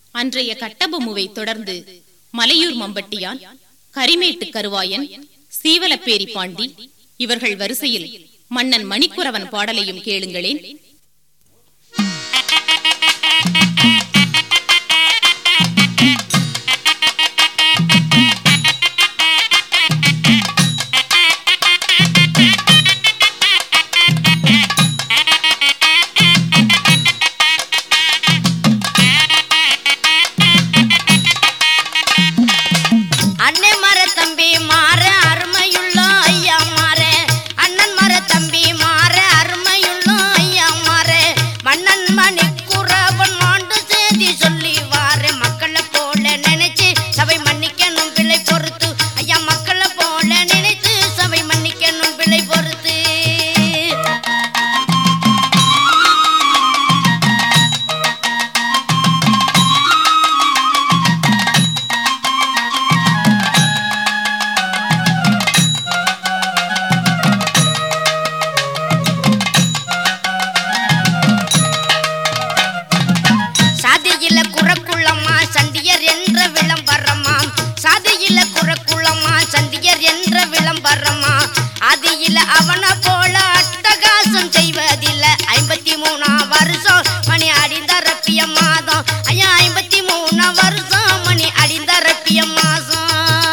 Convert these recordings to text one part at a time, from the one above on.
அன்றைய கட்டபொம்முவை தொடர்ந்து மலையூர் மம்பட்டியான் கரிமேட்டு கருவாயன் சீவலப்பேரி பாண்டி இவர்கள் வரிசையில் மன்னன் மணிக்குரவன் பாடலையும் கேளுங்களேன் அண்ணன் மர தம்பி மாற அருமையுள்ள ஐயா மாற அண்ணன் மர தம்பி மாற அருமையுள்ள ஐயா மாற மன்னன் மணி குறவன் மாண்டு செய்தி சொல்லி வார மக்களை போல நினைச்சு சபை மன்னிக்கணும் பிழை பொறுத்து ஐயா மக்களை போல நினைத்து சபை மன்னிக்கணும் பிழை பொறுத்து சாதியில குறக்குள்ளம்மா சந்தியர் என்ற விளம்பரமா சாதியில குறக்குள்ளம்மா சந்தியர் என்ற விளம்பரமா அதியில அவன போல அட்டகாசம் செய்வதில்ல ஐம்பத்தி மூணாம் வருஷம் மணி அடிந்தரப்பிய மாதம் ஐயா ஐம்பத்தி மூணாம் வருஷம் மணி அடிந்தரப்பிய மாசம்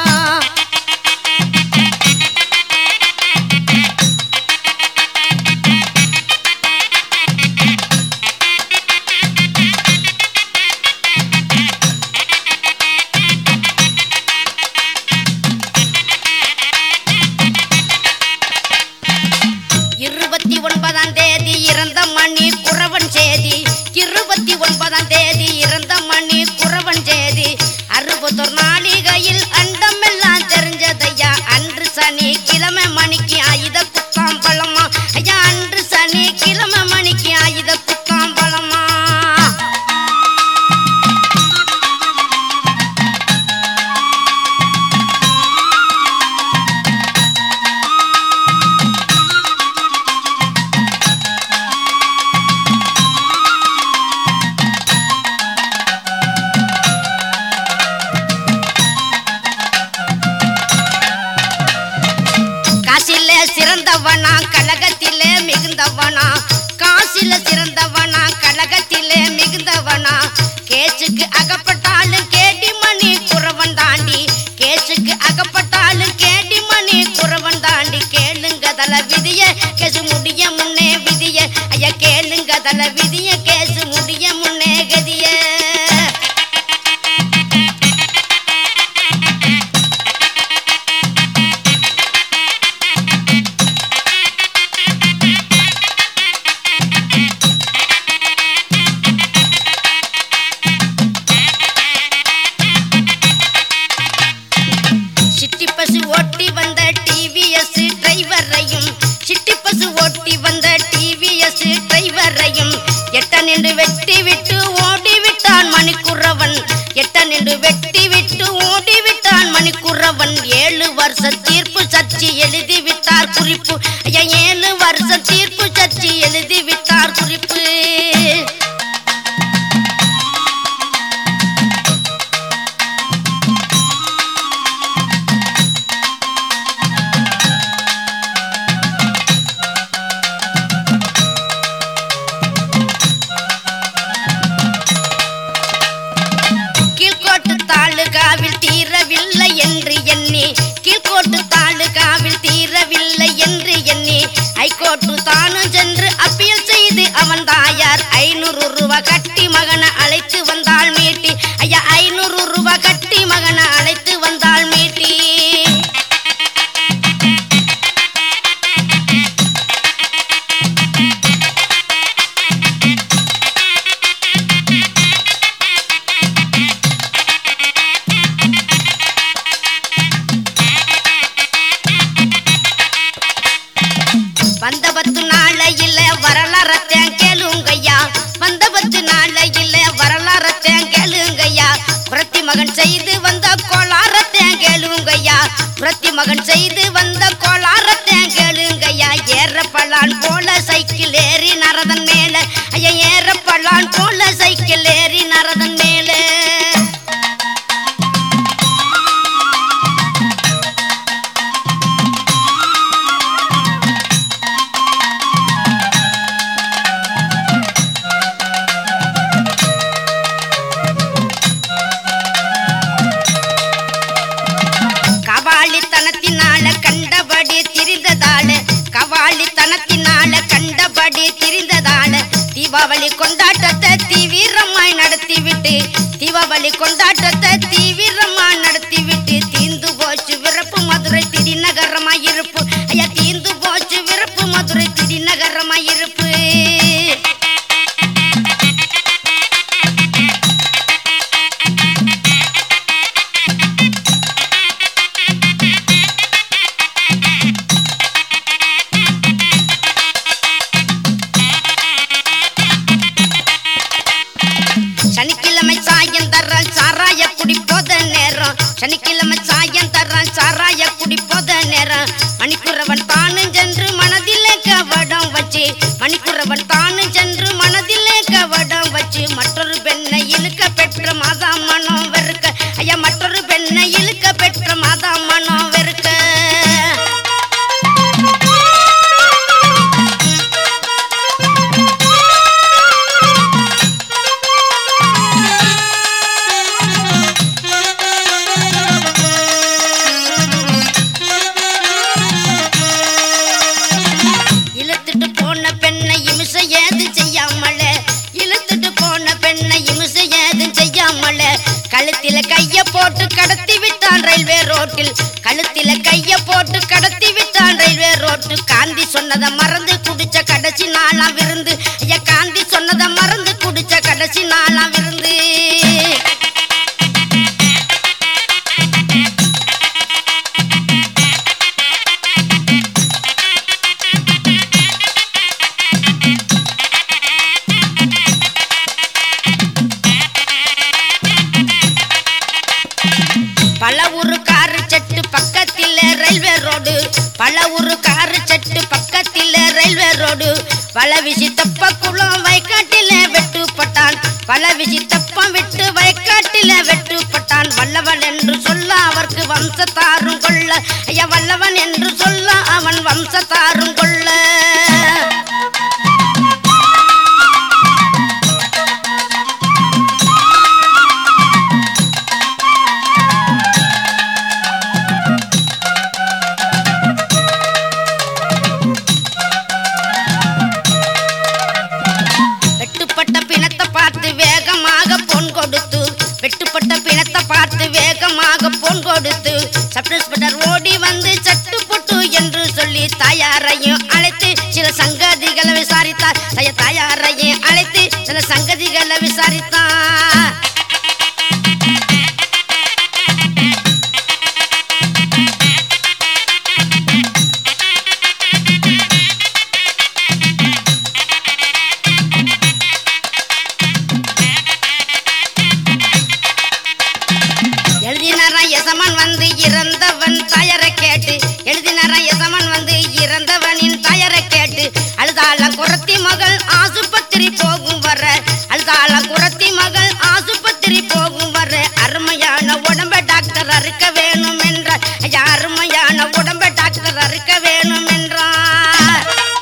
இருபத்தி ஒன்பதாம் தேதி இறந்த மணி குறவன் சேதி இருபத்தி ஒன்பதாம் தேதி இறந்த மணி குறவன் சேதி அறுபத்தொரு நாளிகையில் அண்டமெல்லாம் தெரிஞ்சதையா அன்று சனி கிழமை மணிக்கு ஆயுத குத்தாம் பழமா ஐயா அன்று சனி கிழமை மணிக்கு ஆயுத குத்தாம் பழமா காசில சிறந்தவனா கழகத்திலே மிகுந்தவனா காசில சிறந்தவனா கழகத்திலே மிகுந்தவனா கேசுக்கு அகப்பட்டாலும் கேடி மணி குறவன் தாண்டி கேசுக்கு அகப்பட்டாலும் கேடி மணி குறவன் தாண்டி கேளுங்க தல விதிய கேசு முடிய முன்னே விதிய ஐயா கேளுங்க தல விதிய கேசு முடிய முன்னே கதிய சிட்டி பசு ஓட்டி வந்த டிவிஎஸ் டிரைவரையும் சிட்டி பசு ஓட்டி வந்த டிவிஎஸ் டிரைவரையும் எட்ட நின்று வெட்டி விட்டு ஓடி விட்டான் மணிக்குறவன் எட்ட நின்று வெட்டி விட்டு ஓடி விட்டான் மணிக்குறவன் ஏழு வருஷ தீர்ப்பு சர்ச்சி எழுதி விட்டார் குறிப்பு ஐயா ஏழு வருஷ தீர்ப்பு சர்ச்சி எழுதி விட்டார் குறிப்பு கீழ்கோட்டு தாலுகாவில் தீரவில்லை என்று எண்ணி கீழ்கோட்டு தாலுகாவில் தீரவில்லை என்று எண்ணி ஹைகோர்ட்டு தானும் சென்று அப்பீல் செய்து அவன் தாயார் ஐநூறு ரூபா கட்டி மகனை அழைத்து வந்தாள் மீட்டி ஐயா ஐநூறு ரூபா கட்டி மகனை அழைத்து வந்தாள் மீட்டி வந்த பத்து நாளையில வரலாறத்தேன் கேளுங்கய்யா வந்த பத்து நாளையில வரலாறத்தேன் கேளுங்கய்யா புரத்தி மகன் செய்து வந்த கோளாரத்தேன் கேளுங்கய்யா புரத்தி மகன் செய்து வந்த கோளாரத்தேன் கேளுங்கய்யா ஏறப்பழான் போல சைக்கிள் ஏறி நரதன் மேல ஐயா ஏறப்பழான் போல சைக்கிள் ஏறி நரதன் மேல தீபாவளி கொண்டாட்டத்தை தீவிரமா நடத்திவிட்டு தீந்து போச்சு விறப்பு மதுரை திடிநகரமா இருப்பு ஐயா தீந்து போச்சு விறப்பு மதுரை திடிநகரமா இருப்பு சனிக்கிழமை சாயம் தர்றான் சாராய குடி போத நேரம் சனிக்கிழமை சாயம் தர்றான் சாராய குடி போத நேரம் மணிக்குறவன் தானு சென்று மனதிலே கவடம் வச்சு மணிக்குறவன் தானு சென்று மனதிலே கவடம் வச்சு மற்றொரு பெண்ணை இழுக்க பெற்ற மாதா மனம் வெறுக்க ஐயா மற்றொரு பெண்ணை இழுக்க பெற்ற மாதா மனம் வெறுக்க இழுத்துட்டு போன பெண்ணை இமிசை ஏது செய்யாமல இழுத்துட்டு போன பெண்ணை இமிசை ஏதும் செய்யாமல கழுத்தில கைய போட்டு கடத்தி விட்டான் ரயில்வே ரோட்டில் கழுத்தில கைய போட்டு கடத்தி விட்டான் ரயில்வே ரோட்டு காந்தி சொன்னதை மறந்து குடிச்ச கடைசி நாளாம் விருந்து ஐயா காந்தி சொன்னதை மறந்து குடிச்ச கடைசி நாளாம் விருந்து பல ஊரு காரு செட்டு பக்கத்தில் ரயில்வே ரோடு பல ஊரு காரு செட்டு பக்கத்தில் ரயில்வே ரோடு பல விசி தப்ப குளம் வயக்காட்டில வெட்டுப்பட்டான் பல விசி தப்பம் விட்டு வயக்காட்டில வெட்டுப்பட்டான் வல்லவன் என்று சொல்ல அவருக்கு வம்சத்தாரும் கொள்ள ஐயா வல்லவன் என்று சொல்ல அவன் வம்சத்தாரும் கொள்ள வெட்டுப்பட்ட பிணத்தை பார்த்து வேகமாக பொன் கொடுத்து வெட்டுப்பட்ட பிணத்தை பார்த்து வேகமாக பொன் கொடுத்து சப் இன்ஸ்பெக்டர் ஓடி வந்து சட்டு பொட்டு என்று சொல்லி தாயாரையும் அழைத்து சில சங்கதிகளை விசாரித்தார் தய தாயாரையும் அழைத்து சில சங்கதிகளை விசாரித்தார் எழுதினாரா எசமான் வந்து இறந்தவன் தயரை கேட்டு எழுதினாரா எசமான் வந்து இறந்தவனின் தயரை கேட்டு அழுதாள குரத்தி மகள் ஆசுபத்திரி போகும் வர அழுதாள குரத்தி மகள் ஆசுபத்திரி போகும் வர அருமையான உடம்ப டாக்டர் அறுக்க வேணும் என்றார் ஐயா அருமையான உடம்ப டாக்டர் அறுக்க வேணும் என்றார்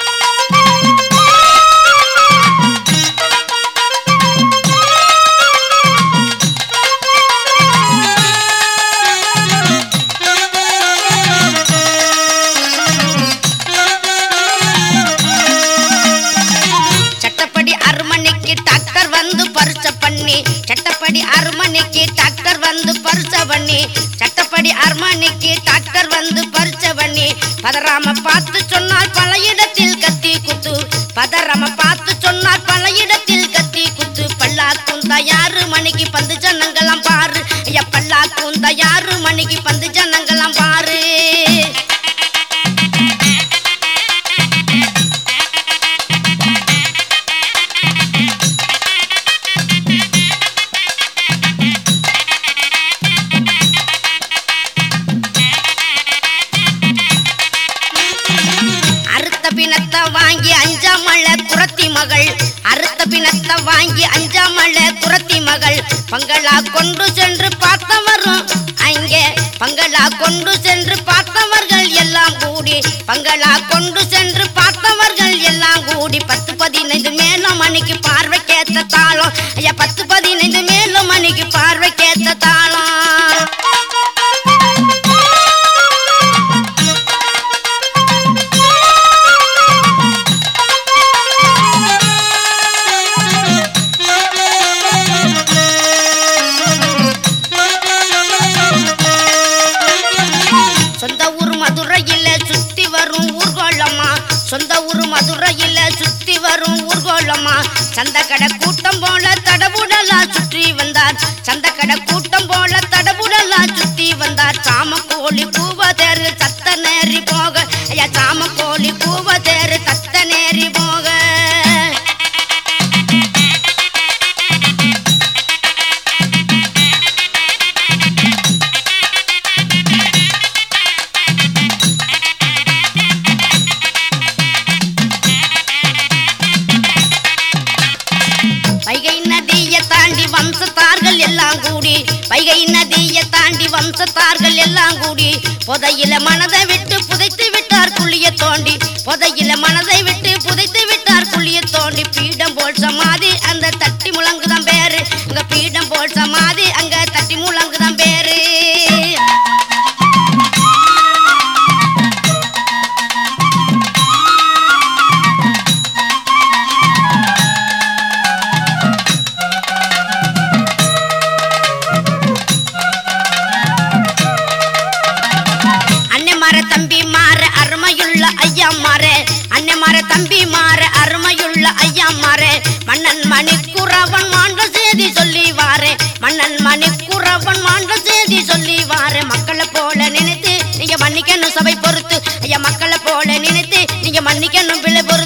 சட்டப்படி ஆறு மணிக்கு டாக்டர் வந்து பரிசை பண்ணி சட்டப்படி ஆறு மணிக்கு டாக்டர் வந்து பரிசை பண்ணி சட்டப்படி ஆறு மணிக்கு டாக்டர் வந்து பரிசை பண்ணி பதறாம பார்த்து சொன்னால் பல இடத்தில் கத்தி குத்து பதறாம பார்த்து சொன்னால் பல இடத்தில் கத்தி குத்து பல்லாக்கும் தயாரு மணிக்கு பந்து ஜனங்களாம் பாரு ஐயா பல்லாக்கும் தயாரு மணிக்கு பந்து ஜனங்களாம் பாரு அறுத்த பிணத்தை வாங்கி அஞ்சாமல குரத்தி மகள் அறுத்த பிணத்தை வாங்கி அஞ்சாமல குரத்தி மகள் பங்களா கொண்டு சென்று பார்த்தவரும் அங்கே பங்களா கொண்டு சென்று பார்த்தவர்கள் எல்லாம் கூடி பங்களா கொண்டு சென்று பார்த்தவர்கள் எல்லாம் கூடி பத்து பதினைந்து மேலும் மணிக்கு பார்வைக்கேத்த தாளம் ஐயா பத்து பதினைந்து மேலும் மணிக்கு பார்வைக்கேத்த தாளம் தாண்டி வம்சத்தார்கள் எல்லாம் கூடி வைகை நதியை தாண்டி வம்சத்தார்கள் எல்லாம் கூடி புதையில மனதை விட்டு புதைத்து விட்டார் குழிய தோண்டி புதையில மனதை விட்டு புதைத்து விட்டார் குழிய தோண்டி பீடம் போல் சமாதி அந்த தட்டி முழங்குதான் பேரு அங்க பீடம் போல் சமாதி அங்க தட்டி முழங்குதான் பேரு அண்ணன் மாற தம்பி மாற அருமையுள்ள ஐயா மாற அண்ணன் மாற தம்பி மாற அருமையுள்ள ஐயா மாற மன்னன் மணிக்குறவன் மாண்ட செய்தி சொல்லி வாரே மன்னன் மணிக்குறவன் மாண்ட செய்தி சொல்லி வாரே மக்களை போல நினைத்து நீங்க மன்னிக்கணும் சபை பொறுத்து ஐயா மக்களை போல நினைத்து நீங்க மன்னிக்கணும் பிள்ளை பொறுத்து